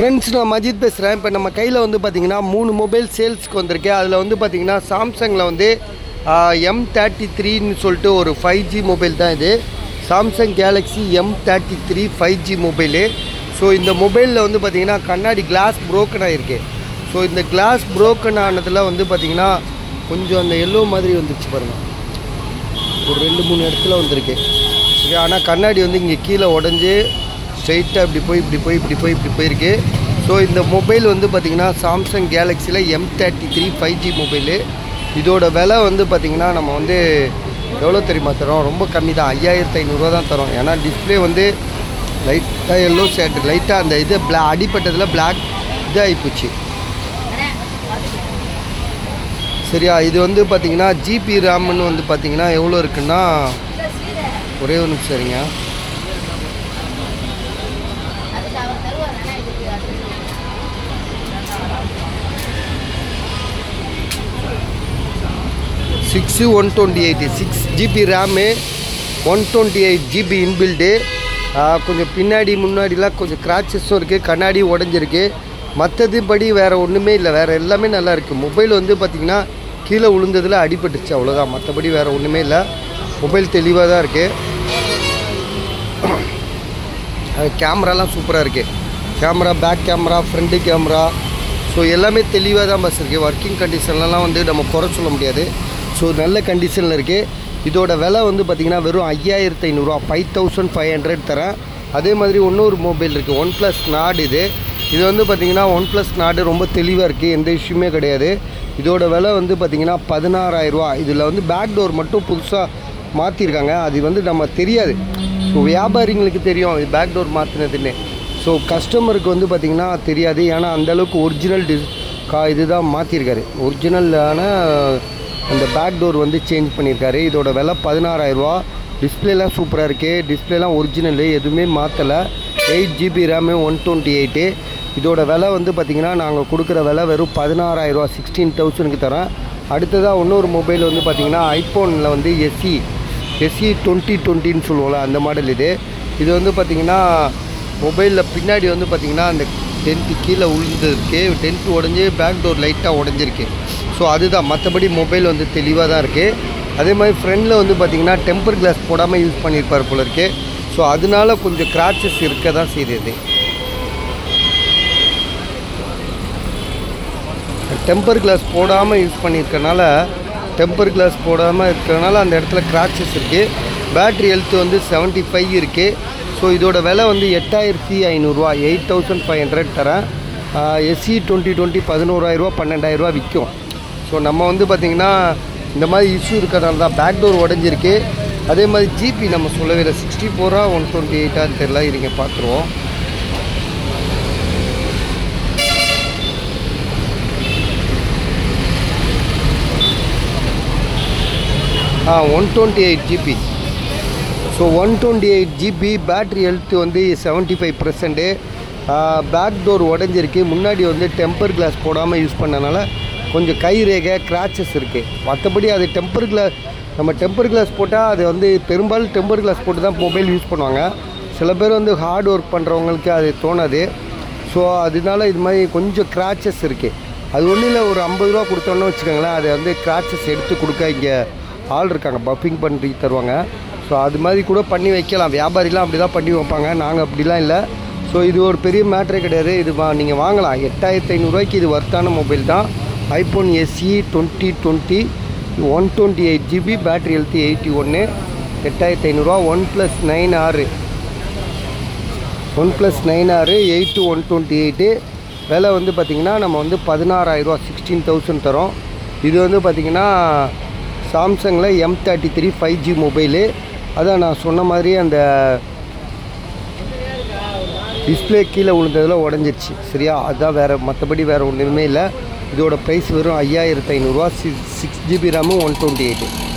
friends நான் மஜித் பேசுகிறேன் இப்போ நம்ம கையில் வந்து பார்த்தீங்கன்னா மூணு மொபைல் சேல்ஸ்க்கு வந்திருக்கு அதில் வந்து பார்த்தீங்கன்னா சாம்சங்கில் வந்து எம் தேர்ட்டி த்ரீன்னு சொல்லிட்டு ஒரு ஃபைவ் ஜி மொபைல் தான் இது Samsung Galaxy M thirty three five G mobile so இந்த மொபைலில் வந்து பார்த்தீங்கன்னா கண்ணாடி கிளாஸ் broken ஆகிருக்கு ஸோ இந்த கிளாஸ் broken ஆனதில் வந்து பார்த்தீங்கன்னா கொஞ்சம் அந்த எல்லோ மாதிரி வந்துச்சு பாருங்கள் ஒரு ரெண்டு மூணு இடத்துல வந்திருக்கு சரி ஆனால் கண்ணாடி வந்து இங்கே கீழே உடஞ்சி ஸ்ட்ரைட்டாக இப்படி போய் இப்படி போய் இப்படி போய் இப்படி போயிருக்கு ஸோ இந்த மொபைல் வந்து பார்த்திங்கன்னா சாம்சங் கேலக்ஸியில் M thirty three five G mobile இதோட விலை வந்து பார்த்திங்கன்னா நம்ம வந்து எவ்வளோ தெரியுமா தரோம் ரொம்ப கம்மி தான் ஐயாயிரத்து ஐநூறுரூவா தான் தரோம் ஏன்னா டிஸ்பிளே வந்து லைட்டாக எல்லோ ஷேட் லைட்டாக அந்த இது பிளா அடிப்பட்டதில் பிளாக் இதாகி போச்சு சரியா இது வந்து பார்த்தீங்கன்னா ஜிபி ரேம்னு வந்து பார்த்தீங்கன்னா எவ்வளோ இருக்குன்னா ஒரே ஒரு நிமிஷம் சரிங்க six one twenty eight six GB RAM one twenty eight GB inbuilt கொஞ்சம் பின்னாடி முன்னாடிலாம் கொஞ்சம் கிராச்சஸும் இருக்குது கண்ணாடி உடஞ்சிருக்கு மற்றது படி வேறு ஒன்றுமே இல்லை வேறு எல்லாமே நல்லா இருக்குது மொபைல் வந்து பார்த்திங்கன்னா கீழே விழுந்ததில் அடிபட்டுச்சு அவ்வளோதான் மற்றபடி வேறு ஒன்றுமே இல்லை மொபைல் தெளிவாக தான் இருக்குது கேமராலாம் சூப்பராக இருக்குது camera back camera front camera so எல்லாமே தெளிவாக தான் பஸ் இருக்குது ஒர்க்கிங் கண்டிஷன்லலாம் வந்து நம்ம குறை சொல்ல முடியாது ஸோ நல்ல கண்டிஷனில் இருக்குது இதோட விலை வந்து பார்த்திங்கன்னா வெறும் ஐயாயிரத்து ஐநூறுரூவா ஃபைவ் தௌசண்ட் ஃபைவ் ஹண்ட்ரட் தரேன் அதே மாதிரி இன்னொரு மொபைல் இருக்குது ஒன் ப்ளஸ் நாடு இது இது வந்து பார்த்திங்கன்னா ஒன் ப்ளஸ் நாடு ரொம்ப தெளிவாக இருக்குது எந்த இஷ்யூமே கிடையாது இதோட விலை வந்து பார்த்திங்கன்னா பதினாறாயிரரூவா இதில் வந்து பேக் டோர் மட்டும் புதுசாக மாற்றிருக்காங்க அது வந்து நம்ம தெரியாது ஸோ வியாபாரிங்களுக்கு தெரியும் இது பேக் டோர் மாற்றினதுன்னு ஸோ கஸ்டமருக்கு வந்து பார்த்திங்கன்னா தெரியாது ஏன்னா அந்தளவுக்கு ஒரிஜினல் டிஸ் கா இதுதான் மாற்றிருக்காரு ஒரிஜினலான அந்த பேக் டோர் வந்து சேஞ்ச் பண்ணியிருக்காரு இதோட விலை பதினாறாயிரரூவா டிஸ்பிளேலாம் சூப்பராக இருக்குது டிஸ்பிளேலாம் ஒரிஜினலு எதுவுமே மாற்றலை eight GB RAM one twenty eight இதோட விலை வந்து பார்த்திங்கன்னா நாங்கள் கொடுக்குற விலை வெறும் பதினாறாயிரரூவா சிக்ஸ்டீன் தௌசண்ட்க்கு தரேன் அடுத்ததாக இன்னொரு மொபைல் வந்து பார்த்திங்கன்னா ஐஃபோனில் வந்து எஸ்சி எஸ்சி டுவெண்ட்டி டுவெண்ட்டின்னு சொல்லுவோம்ல அந்த மாடல் இது இது வந்து பார்த்திங்கன்னா மொபைலில் பின்னாடி வந்து பார்த்திங்கன்னா அந்த டென்ட்டு கீழே விழுந்திருக்கு டென்ட் உடஞ்சி பேக் டோர் லைட்டாக உடஞ்சிருக்கு ஸோ அதுதான் மற்றபடி மொபைல் வந்து தெளிவாக தான் இருக்குது அதே மாதிரி ஃப்ரண்டில் வந்து பார்த்திங்கன்னா டெம்பர் கிளாஸ் போடாமல் யூஸ் பண்ணியிருப்பார் போல இருக்கு ஸோ அதனால கொஞ்சம் கிராச்சஸ் இருக்க தான் செய்யுது டெம்பர் கிளாஸ் போடாமல் யூஸ் பண்ணியிருக்கனால டெம்பர் கிளாஸ் போடாமல் இருக்கிறனால அந்த இடத்துல கிராச்சஸ் இருக்குது பேட்ரி ஹெல்த் வந்து செவன்ட்டி ஃபைவ் இருக்குது ஸோ இதோட விலை வந்து எட்டாயிரத்தி ஐநூறுரூவா எயிட் தௌசண்ட் ஃபைவ் ஹண்ட்ரட் தரேன் எஸ்சி டுவெண்ட்டி டுவெண்ட்டி பதினோராயிரரூவா பன்னெண்டாயிரரூவா விற்கும் ஸோ நம்ம வந்து பார்த்திங்கன்னா இந்த மாதிரி இஷ்யூ இருக்கிறனால தான் பேக் டோர் உடஞ்சிருக்கு அதே மாதிரி ஜிபி நம்ம சொல்லவே இல்லை சிக்ஸ்டி ஃபோரா ஒன் டுவெண்ட்டி எயிட்டான்னு தெரில இருங்க பார்த்துருவோம் ஆ one twenty eight GB so one twenty eight GB battery health வந்து seventy five percent back door உடஞ்சிருக்கு முன்னாடி வந்து டெம்பர் கிளாஸ் போடாமல் யூஸ் பண்ணனால கொஞ்சம் கை ரேகை கிராச்சஸ் இருக்குது மற்றபடி அது டெம்பர் கிளாஸ் நம்ம டெம்பர் கிளாஸ் போட்டால் அது வந்து பெரும்பாலும் டெம்பர் கிளாஸ் போட்டு தான் மொபைல் யூஸ் பண்ணுவாங்க சில பேர் வந்து ஹார்ட் ஒர்க் பண்ணுறவங்களுக்கு அது தோணாது ஸோ அதனால இது மாதிரி கொஞ்சம் கிராச்சஸ் இருக்குது அது ஒன்றும் இல்லை ஒரு ஐம்பது ரூபா கொடுத்தோன்னு வச்சுக்கோங்களேன் அதை வந்து கிராச்சஸ் எடுத்து கொடுக்க இங்கே ஆள் இருக்காங்க பப்பிங் பண்ணி தருவாங்க ஸோ அது மாதிரி கூட பண்ணி வைக்கலாம் வியாபாரிலாம் அப்படி தான் பண்ணி வைப்பாங்க நாங்கள் அப்படிலாம் இல்லை ஸோ இது ஒரு பெரிய மேட்ரே கிடையாது இது வா நீங்கள் வாங்கலாம் எட்டாயிரத்து ஐநூறுரூவாய்க்கு இது ஒர்த்தான மொபைல் தான் iPhone SE twenty twenty one twenty eight GB battery health eighty ஒன்று எட்டாயிரத்து ஐநூறுரூவா ஒன் ப்ளஸ் நைன் ஆறு ஒன் ப்ளஸ் நைன் ஆறு எயிட்டு ஒன் டுவெண்ட்டி எயிட்டு விலை வந்து பார்த்திங்கன்னா நம்ம வந்து பதினாறாயிரரூவா சிக்ஸ்டீன் தௌசண்ட் தரோம் இது வந்து பார்த்திங்கன்னா சாம்சங்கில் M thirty three five G mobile அதான் நான் சொன்ன மாதிரி அந்த டிஸ்பிளே கீழே விழுந்ததில் உடஞ்சிருச்சு சரியா அதுதான் வேறு மற்றபடி வேறு ஒன்றுமே இல்லை இதோட ப்ரைஸ் வெறும் ஐயாயிரத்து ஐநூறுரூவா சிக்ஸ் சிக்ஸ் ஜிபி ரேமும் ஒன் டுவெண்ட்டி எயிட்டு